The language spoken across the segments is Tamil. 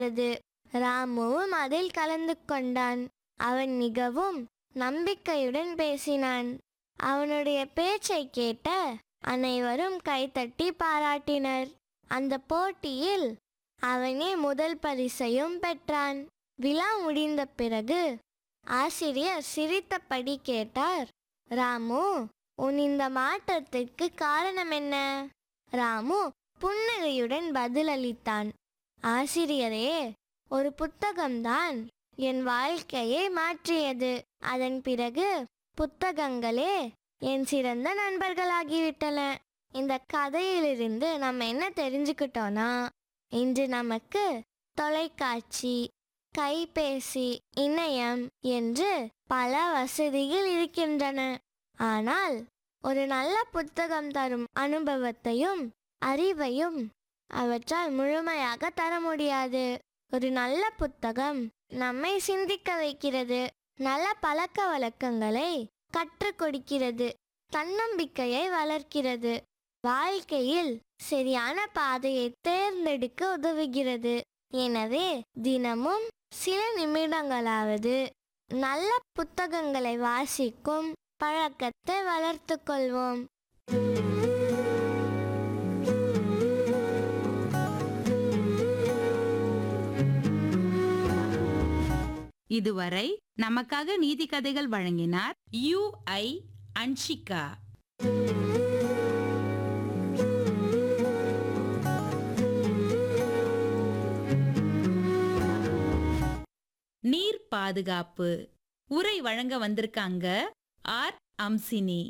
இருந்தது ராமுவும் அதில் கலந்து கொண்டான் அவன் மிகவும் நம்பிக்கையுடன் பேசினான் அவனுடைய பேச்சை கேட்ட அனைவரும் கைத்தட்டி பாராட்டினர் அந்த போட்டியில் அவனே முதல் பரிசையும் பெற்றான் விழா முடிந்த பிறகு ஆசிரியர் சிரித்தபடி கேட்டார் ராமு உன் இந்த மாற்றத்திற்கு காரணம் என்ன ராமு புன்னகையுடன் பதிலளித்தான் ஆசிரியரே ஒரு புத்தகம்தான் என் வாழ்க்கையை மாற்றியது அதன் பிறகு புத்தகங்களே என் சிறந்த நண்பர்களாகிவிட்டன இந்த கதையிலிருந்து நம்ம என்ன தெரிஞ்சுக்கிட்டோம்னா இன்று நமக்கு தொலைக்காட்சி கைபேசி இணையம் என்று பல வசதிகள் இருக்கின்றன ஆனால் ஒரு நல்ல புத்தகம் தரும் அனுபவத்தையும் அறிவையும் அவற்றால் முழுமையாக தர முடியாது ஒரு நல்ல புத்தகம் நம்மை சிந்திக்க வைக்கிறது நல்ல பழக்க வழக்கங்களை கற்றுக் கொடுக்கிறது தன்னம்பிக்கையை வளர்க்கிறது வாழ்க்கையில் சரியான பாதையை தேர்ந்தெடுக்க உதவுகிறது எனவே தினமும் சில நிமிடங்களாவது நல்ல புத்தகங்களை வாசிக்கும் பழக்கத்தை வளர்த்துக் கொள்வோம் இதுவரை நமக்காக நீதி கதைகள் வழங்கினார் யு ஐ அன்ஷிகா நீர் பாதுகாப்பு உரை வழங்க வந்திருக்காங்க ஆர் அம்சினி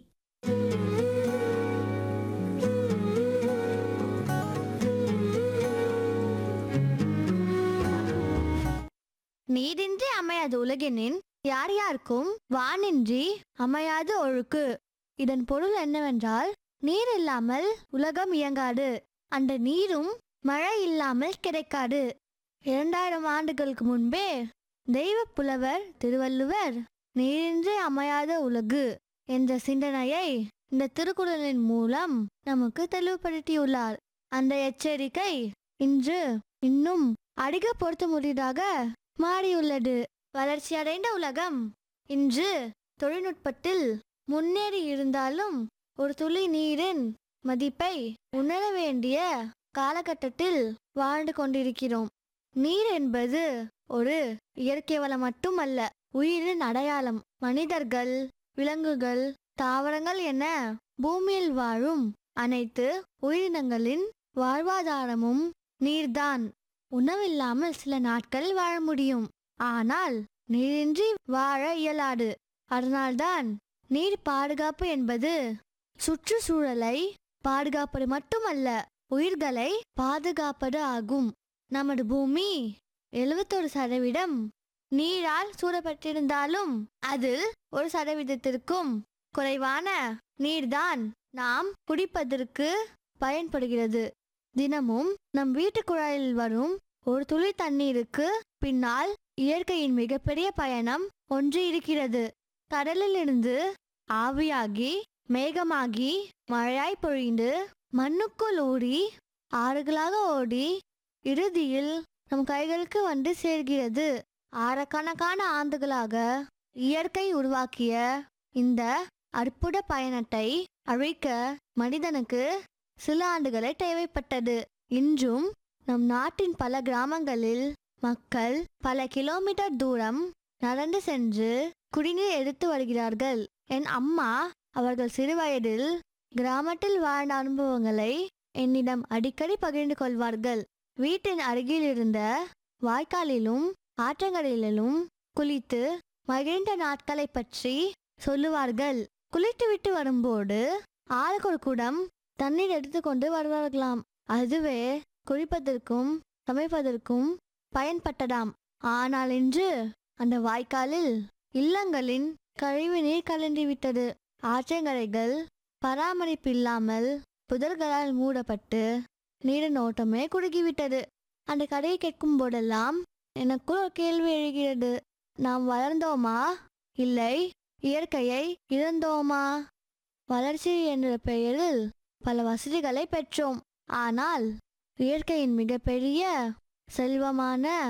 நீரின்றி அமையாது உலகினின் யார் யாருக்கும் வானின்றி அமையாது ஒழுக்கு இதன் பொருள் என்னவென்றால் நீர் இல்லாமல் உலகம் இயங்காது அந்த நீரும் மழை இல்லாமல் கிடைக்காது இரண்டாயிரம் ஆண்டுகளுக்கு முன்பே தெய்வ புலவர் திருவள்ளுவர் நீரின்றி அமையாத உலகு என்ற சிந்தனையை இந்த திருக்குறளின் மூலம் நமக்கு தெளிவுபடுத்தியுள்ளார் அந்த எச்சரிக்கை இன்று இன்னும் அதிக பொருத்தமுடியதாக மாறியுள்ளது வளர்ச்சியடைந்த உலகம் இன்று தொழில்நுட்பத்தில் முன்னேறி இருந்தாலும் ஒரு துளி நீரின் மதிப்பை உணர வேண்டிய காலகட்டத்தில் வாழ்ந்து கொண்டிருக்கிறோம் நீர் என்பது ஒரு இயற்கை வளம் மட்டுமல்ல உயிரின் அடையாளம் மனிதர்கள் விலங்குகள் தாவரங்கள் என பூமியில் வாழும் அனைத்து உயிரினங்களின் வாழ்வாதாரமும் நீர்தான் உணவில்லாமல் சில நாட்கள் வாழ முடியும் ஆனால் நீரின்றி வாழ இயலாது அதனால்தான் நீர் பாதுகாப்பு என்பது சுற்றுச்சூழலை பாதுகாப்பது மட்டுமல்ல உயிர்களை பாதுகாப்பது ஆகும் நமது பூமி எழுபத்தொரு சதவீதம் நீரால் சூழப்பட்டிருந்தாலும் அதில் ஒரு சதவீதத்திற்கும் குறைவான நீர்தான் நாம் குடிப்பதற்கு பயன்படுகிறது தினமும் நம் வீட்டு குழாயில் வரும் ஒரு துளி தண்ணீருக்கு பின்னால் இயற்கையின் மிகப்பெரிய பயணம் ஒன்று இருக்கிறது கடலிலிருந்து ஆவியாகி மேகமாகி மழையாய் பொழிந்து மண்ணுக்குள் ஊறி ஆறுகளாக ஓடி இறுதியில் நம் கைகளுக்கு வந்து சேர்கிறது ஆயிரக்கணக்கான ஆண்டுகளாக இயற்கை உருவாக்கிய இந்த அற்புத பயணத்தை அழிக்க மனிதனுக்கு சில ஆண்டுகளே தேவைப்பட்டது இன்றும் நம் நாட்டின் பல கிராமங்களில் மக்கள் பல கிலோமீட்டர் தூரம் நடந்து சென்று குடிநீர் எடுத்து வருகிறார்கள் என் அம்மா அவர்கள் சிறுவயதில் கிராமத்தில் வாழ்ந்த அனுபவங்களை என்னிடம் அடிக்கடி பகிர்ந்து கொள்வார்கள் வீட்டின் அருகில் இருந்த வாய்க்காலிலும் ஆற்றங்கரையிலும் குளித்து மகிழ்ந்த நாட்களை பற்றி சொல்லுவார்கள் குளித்துவிட்டு வரும்போது ஆளுக்கு ஒரு குடம் தண்ணீர் எடுத்துக்கொண்டு வருவார்களாம் அதுவே குளிப்பதற்கும் சமைப்பதற்கும் பயன்பட்டதாம் ஆனால் இன்று அந்த வாய்க்காலில் இல்லங்களின் கழிவு நீர் கலந்துவிட்டது ஆற்றங்கரைகள் பராமரிப்பு இல்லாமல் புதர்களால் மூடப்பட்டு நீரின் ஓட்டமே குறுகிவிட்டது அந்த கதையை கேட்கும் போதெல்லாம் எனக்குள் ஒரு கேள்வி எழுகிறது நாம் வளர்ந்தோமா இல்லை இயற்கையை இழந்தோமா வளர்ச்சி என்ற பெயரில் பல வசதிகளை பெற்றோம் ஆனால் இயற்கையின் மிகப்பெரிய செல்வமான